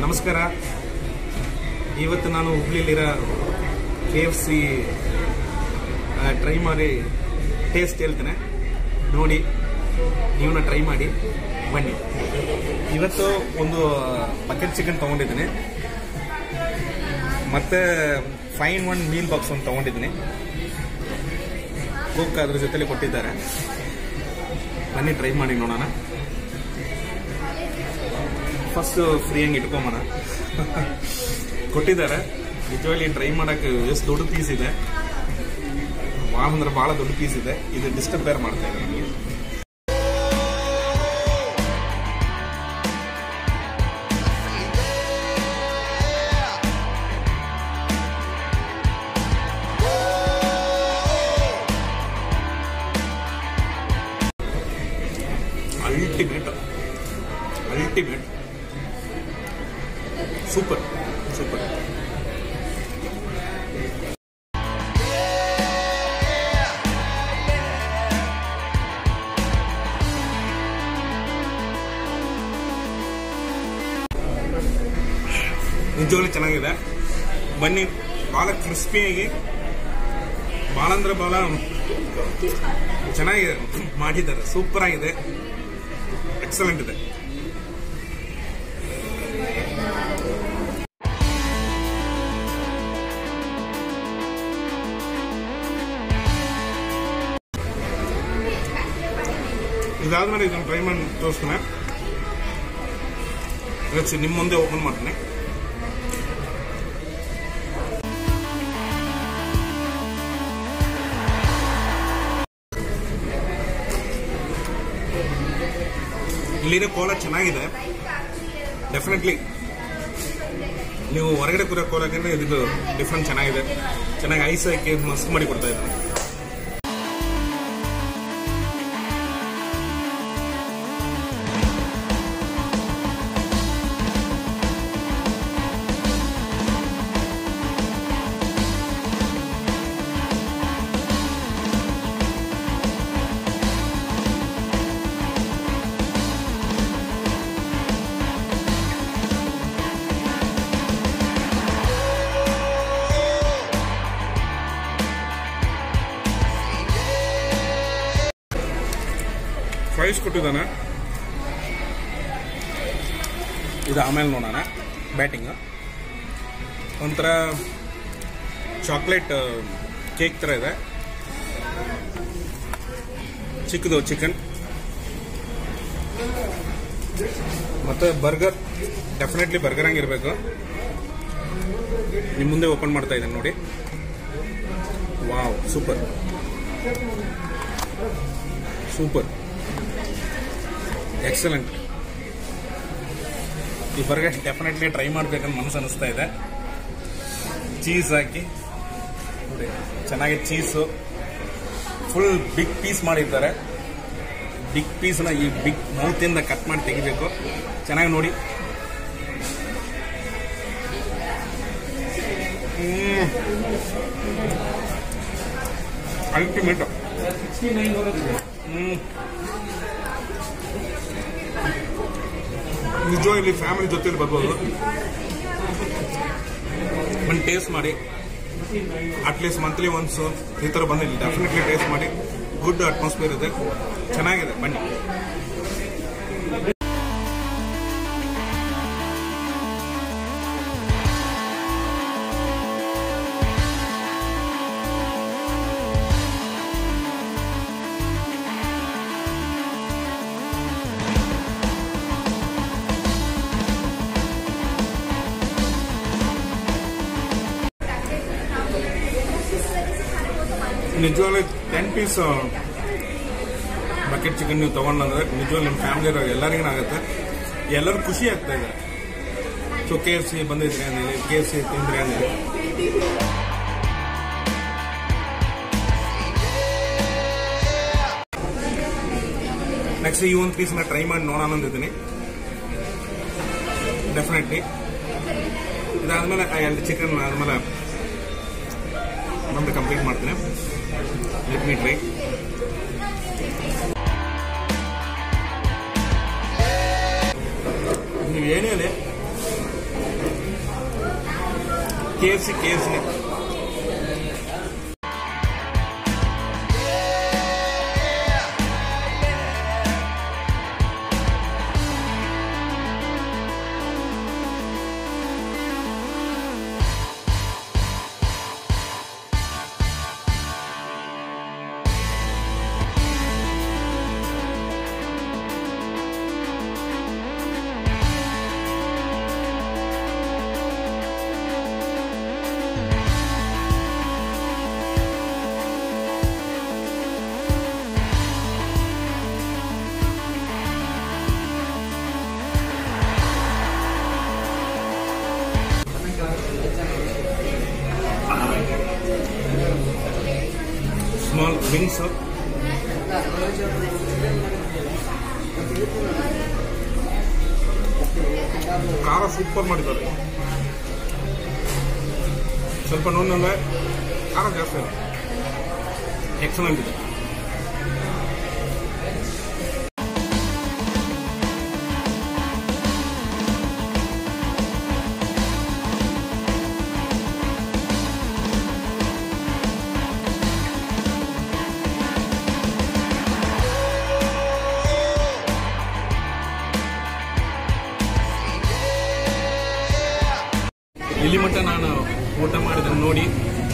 ನಮಸ್ಕಾರ ಇವತ್ತು ನಾನು ಹುಬ್ಳಿಲಿರೋ ಕೆ ಎಫ್ ಸಿ ಟ್ರೈ ಮಾಡಿ ಟೇಸ್ಟ್ ಹೇಳ್ತೇನೆ ನೋಡಿ ನೀವನ್ನ ಟ್ರೈ ಮಾಡಿ ಬನ್ನಿ ಇವತ್ತು ಒಂದು ಬಕೆಟ್ ಚಿಕನ್ ತೊಗೊಂಡಿದ್ದೀನಿ ಮತ್ತೆ ಫೈನ್ ಒನ್ ಮೀಲ್ ಬಾಕ್ಸ್ ಒಂದು ತೊಗೊಂಡಿದ್ದೀನಿ ಕುಕ್ ಅದ್ರ ಜೊತೆಲಿ ಕೊಟ್ಟಿದ್ದಾರೆ ಬನ್ನಿ ಟ್ರೈ ಮಾಡಿ ನೋಡೋಣ ಫಸ್ಟ್ ಫ್ರೀ ಹಂಗೆ ಇಟ್ಕೊಂಬೋಣ ಕೊಟ್ಟಿದ್ದಾರೆ ನಿಜವಾಗಿ ಟ್ರೈ ಮಾಡಕ್ಕೆ ಎಷ್ಟು ದೊಡ್ಡ ಪೀಸ್ ಇದೆ ಭಾಳ ಅಂದ್ರೆ ಭಾಳ ದೊಡ್ಡ ಪೀಸ್ ಇದೆ ಇದು ಡಿಸ್ಟರ್ಬ್ ಬೇರೆ ಮಾಡ್ತಾ ಇದೆ ನನಗೆ ಅಲ್ಟಿಮೇಟ್ ಅಲ್ಟಿಮೇಟ್ ಸೂಪರ್ ಸೂಪರ್ ನಿಜವಾಗ್ಲೂ ಚೆನ್ನಾಗಿದೆ ಬನ್ನಿ ಭಾಳ ಕ್ರಿಸ್ಪಿಯಾಗಿ ಭಾಳ ಅಂದ್ರೆ ಭಾಳ ಚೆನ್ನಾಗಿದೆ ಮಾಡಿದ್ದಾರೆ ಸೂಪರ್ ಆಗಿದೆ ಎಕ್ಸಲೆಂಟ್ ಇದೆ ಇದಾದ್ಮೇಲೆ ಇದನ್ನು ಟ್ರೈ ಮಾಡಿ ತೋರಿಸ್ತಾನೆ ಇವತ್ತು ನಿಮ್ಮ ಮುಂದೆ ಓಪನ್ ಮಾಡ್ತೀನಿ ಇಲ್ಲಿರೋ ಕೋಲ ಚೆನ್ನಾಗಿದೆ ಡೆಫಿನೆಟ್ಲಿ ನೀವು ಹೊರಗಡೆ ಕೂರೋ ಕೋಲಕ್ಕಿಂತ ಇದು ಡಿಫ್ರೆಂಟ್ ಚೆನ್ನಾಗಿದೆ ಚೆನ್ನಾಗಿ ಐಸ್ ಹಾಕಿ ಮಸ್ತ್ ಮಾಡಿ ಕೊಡ್ತಾ ಇದ್ದಾರೆ ಪ್ರೈಸ್ ಕೊಟ್ಟಿದ್ದಾನೆ ಇದು ಆಮೇಲೆ ನೋಡೋಣ ಬ್ಯಾಟಿಂಗ್ ಒಂಥರ ಚಾಕ್ಲೇಟ್ ಕೇಕ್ ಥರ ಇದೆ ಚಿಕ್ಕದು ಚಿಕನ್ ಮತ್ತೆ ಬರ್ಗರ್ ಡೆಫಿನೆಟ್ಲಿ ಬರ್ಗರ್ ಹಂಗಿರ್ಬೇಕು ನಿಮ್ಮ ಮುಂದೆ ಓಪನ್ ಮಾಡ್ತಾ ಇದ್ದೇನೆ ನೋಡಿ ವಾವ್ ಸೂಪರ್ ಸೂಪರ್ ಎಕ್ಸಲೆಂಟ್ ಈ ಬರ್ಗರ್ ಡೆಫಿನೆಟ್ಲಿ ಟ್ರೈ ಮಾಡ್ಬೇಕಂತ ಮನಸ್ಸು ಅನಿಸ್ತಾ ಇದೆ ಚೀಸ್ ಹಾಕಿ ನೋಡಿ ಚೆನ್ನಾಗಿ ಚೀಸು ಫುಲ್ ಬಿಗ್ ಪೀಸ್ ಮಾಡಿದ್ದಾರೆ ಬಿಗ್ ಪೀಸ್ನ ಈ ಬಿಗ್ ಮೌತಿಂದ ಕಟ್ ಮಾಡಿ ತೆಗಿಬೇಕು ಚೆನ್ನಾಗಿ ನೋಡಿ ಅಲ್ಟಿಮೇಟ್ ಹ್ಮ್ ನಿಜವಾಗ್ಲಿ ಫ್ಯಾಮಿಲಿ ಜೊತೆಲಿ ಬರ್ಬೋದು ಒಂದು ಟೇಸ್ಟ್ ಮಾಡಿ ಅಟ್ಲೀಸ್ಟ್ ಮಂತ್ಲಿ ಒನ್ಸ್ ಈ ಥರ ಬಂದಿಲ್ಲ ಡೆಫಿನೆಟ್ಲಿ ಟೇಸ್ಟ್ ಮಾಡಿ ಗುಡ್ ಅಟ್ಮಾಸ್ಫಿಯರ್ ಇದೆ ಚೆನ್ನಾಗಿದೆ ಬನ್ನಿ ನಿಜವಾಗ್ಲೂ ಟೆನ್ ಪೀಸ್ ಬಕೆಟ್ ಚಿಕನ್ ನೀವು ತಗೊಂಡ್ರೆ ನಿಜವಾಗ್ಲೂ ನಿಮ್ಮ ಫ್ಯಾಮಿಲಿ ಎಲ್ಲರಿಗೂ ಆಗುತ್ತೆ ಎಲ್ಲರೂ ಖುಷಿ ಆಗ್ತಾ ಇದ್ದಾರೆ ಸೊ ಕೆ ಎಫ್ ಸಿ ಬಂದಿದ್ರಿ ಅಂದೇಳಿ ಕೆ ಎಫ್ ಸಿ ತಿಂದ್ರಿ ಅಂದೇಳಿ ನೆಕ್ಸ್ಟ್ ಈ ಒಂದು ಪೀಸ್ನ ಟ್ರೈ ಮಾಡಿ ನೋಡೋಣ ಅಂದಿದ್ದೀನಿ ಡೆಫಿನೆಟ್ಲಿ ಇದಾದ್ಮೇಲೆ ಆ ಎರಡು ಚಿಕನ್ ಆದ್ಮೇಲೆ ನಮ್ದು ಕಂಪ್ಲೀಟ್ ಮಾಡ್ತೀನಿ ಲೆಟ್ ಮೀ ಟ್ರೈ ನೀವು ಏನೇ ಹೇಳಿ K F C K F C small wings ಖಾರ ಸೂಪರ್ ಮಾಡಿದ್ದಾರೆ ಸ್ವಲ್ಪ ನೋಡಿನಲ್ಲ ಖಾರ ಜಾಸ್ತಿ ಇದೆ ಎಕ್ಸಲೆಂಟ್ ಇದೆ ಇಲ್ಲಿ ಮಟ್ಟ ನಾನು ಊಟ ಮಾಡಿದ್ದನ್ನು ನೋಡಿ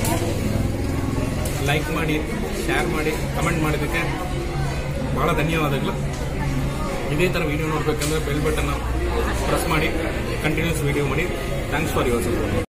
ಲೈಕ್ ಮಾಡಿ ಶೇರ್ ಮಾಡಿ ಕಮೆಂಟ್ ಮಾಡಿದ್ದಕ್ಕೆ ಬಹಳ ಧನ್ಯವಾದಗಳು ಇದೇ ಥರ ವಿಡಿಯೋ ನೋಡಬೇಕಂದ್ರೆ ಬೆಲ್ ಬಟನ್ ಪ್ರೆಸ್ ಮಾಡಿ ಕಂಟಿನ್ಯೂಸ್ ವಿಡಿಯೋ ಮಾಡಿ ಥ್ಯಾಂಕ್ಸ್ ಫಾರ್ ಯುವರ್ ಸಪೋರ್ಟ್